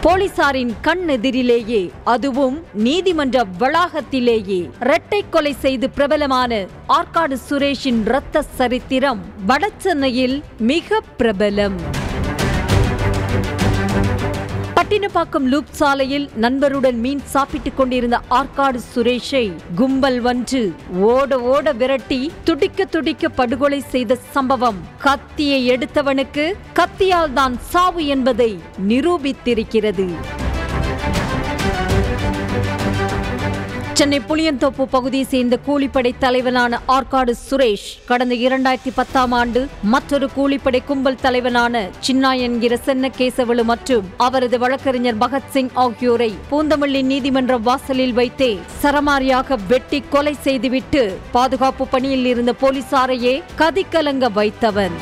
போலீசாரின் கண் எதிரிலேயே அதுவும் நீதிமன்ற வளாகத்திலேயே இரட்டை கொலை செய்து பிரபலமான ஆற்காடு சுரேஷின் இரத்த சரித்திரம் வடசென்னையில் மிக பிரபலம் பட்டினப்பாக்கம் லூப் சாலையில் நண்பருடன் மீன் சாப்பிட்டுக் கொண்டிருந்த ஆற்காடு சுரேஷை கும்பல் ஒன்று ஓட ஓட விரட்டி துடிக்க துடிக்க படுகொலை செய்த சம்பவம் கத்தியை எடுத்தவனுக்கு கத்தியால் தான் சாவு என்பதை நிரூபித்திருக்கிறது சென்னை புளியந்தோப்பு பகுதியை சேர்ந்த கூலிப்படை தலைவனான ஆற்காடு சுரேஷ் கடந்த இரண்டாயிரத்தி பத்தாம் ஆண்டு மற்றொரு கூலிப்படை கும்பல் தலைவனான சின்னா என்கிற சென்னகேசவலு மற்றும் அவரது வழக்கறிஞர் பகத்சிங் ஆகியோரை பூந்தமல்லி நீதிமன்ற வாசலில் வைத்தே சரமாரியாக வெட்டி கொலை செய்துவிட்டு பாதுகாப்பு பணியில் இருந்த போலீசாரையே கதிக்கலங்க வைத்தவன்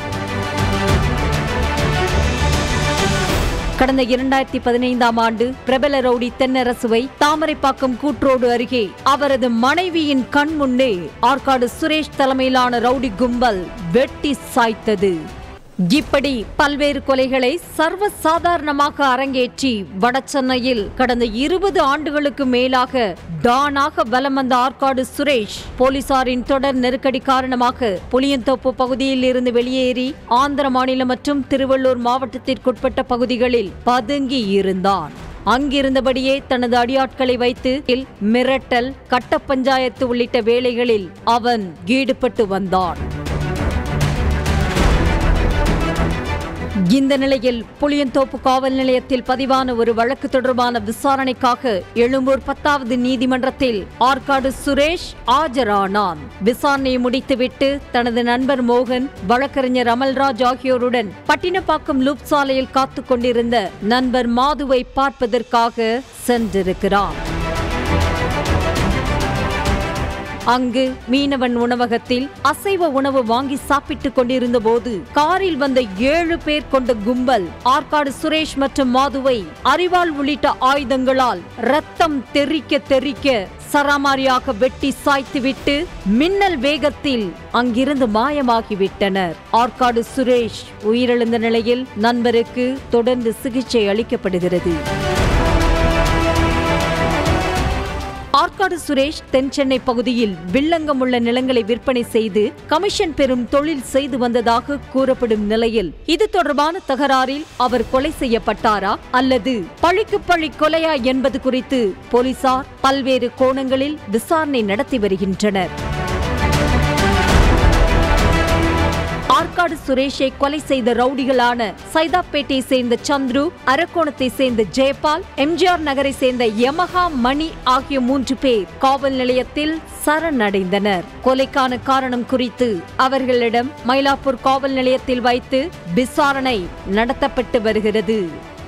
கடந்த இரண்டாயிரத்தி பதினைந்தாம் ஆண்டு பிரபல ரவுடி தென்னரசுவை தாமரைப்பாக்கம் கூற்றோடு அருகே அவரது மனைவியின் கண் முன்னே ஆற்காடு சுரேஷ் தலைமையிலான ரவுடி கும்பல் வெட்டி சாய்த்தது இப்படி பல்வேறு கொலைகளை சர்வ சாதாரணமாக அரங்கேற்றி வடசென்னையில் கடந்த இருபது ஆண்டுகளுக்கு மேலாக டானாக வலம் வந்த ஆற்காடு சுரேஷ் போலீசாரின் தொடர் நெருக்கடி காரணமாக புளியந்தோப்பு பகுதியில் இருந்து வெளியேறி ஆந்திர மாநிலம் மற்றும் திருவள்ளூர் மாவட்டத்திற்குட்பட்ட பகுதிகளில் பதுங்கி இருந்தான் அங்கிருந்தபடியே தனது அடியாட்களை வைத்து மிரட்டல் கட்ட பஞ்சாயத்து உள்ளிட்ட வேலைகளில் அவன் ஈடுபட்டு வந்தான் இந்த நிலையில் புளியந்தோப்பு காவல் நிலையத்தில் பதிவான ஒரு வழக்கு தொடர்பான விசாரணைக்காக எழும்பூர் பத்தாவது நீதிமன்றத்தில் ஆற்காடு சுரேஷ் ஆஜரானான் விசாரணையை முடித்துவிட்டு தனது நண்பர் மோகன் வழக்கறிஞர் அமல்ராஜ் ஆகியோருடன் பட்டினப்பாக்கம் லூப் சாலையில் காத்துக் கொண்டிருந்த நண்பர் மாதுவை பார்ப்பதற்காக சென்றிருக்கிறான் அங்கு மீனவன் உணவகத்தில் அசைவ உணவு வாங்கி சாப்பிட்டுக் கொண்டிருந்த போது காரில் வந்த ஏழு பேர் கொண்ட கும்பல் ஆற்காடு சுரேஷ் மற்றும் மாதுவை அரிவாள் உள்ளிட்ட ஆயுதங்களால் ரத்தம் தெறிக்க தெறிக்க சராமாரியாக வெட்டி சாய்த்துவிட்டு மின்னல் வேகத்தில் அங்கிருந்து மாயமாகிவிட்டனர் ஆற்காடு சுரேஷ் உயிரிழந்த நிலையில் நண்பருக்கு தொடர்ந்து சிகிச்சை அளிக்கப்படுகிறது ஆற்காடு சுரேஷ் தென் சென்னை பகுதியில் வில்லங்கம் உள்ள நிலங்களை விற்பனை செய்து கமிஷன் பெறும் தொழில் செய்து வந்ததாக கூறப்படும் நிலையில் இது தொடர்பான தகராறில் அவர் கொலை செய்யப்பட்டாரா அல்லது பழிக்கு பழி கொலையா என்பது குறித்து போலீசார் பல்வேறு கோணங்களில் விசாரணை நடத்தி வருகின்றனர் ஆற்காடு சுரேஷை கொலை செய்த ரவுடிகளான சைதாப்பேட்டை சேர்ந்த சந்துரு அரக்கோணத்தை சேர்ந்த ஜெயபால் எம்ஜிஆர் நகரை சேர்ந்த யமஹா மணி ஆகிய மூன்று பேர் காவல் நிலையத்தில் சரணடைந்தனர் கொலைக்கான காரணம் குறித்து அவர்களிடம் மயிலாப்பூர் காவல் நிலையத்தில் வைத்து விசாரணை நடத்தப்பட்டு வருகிறது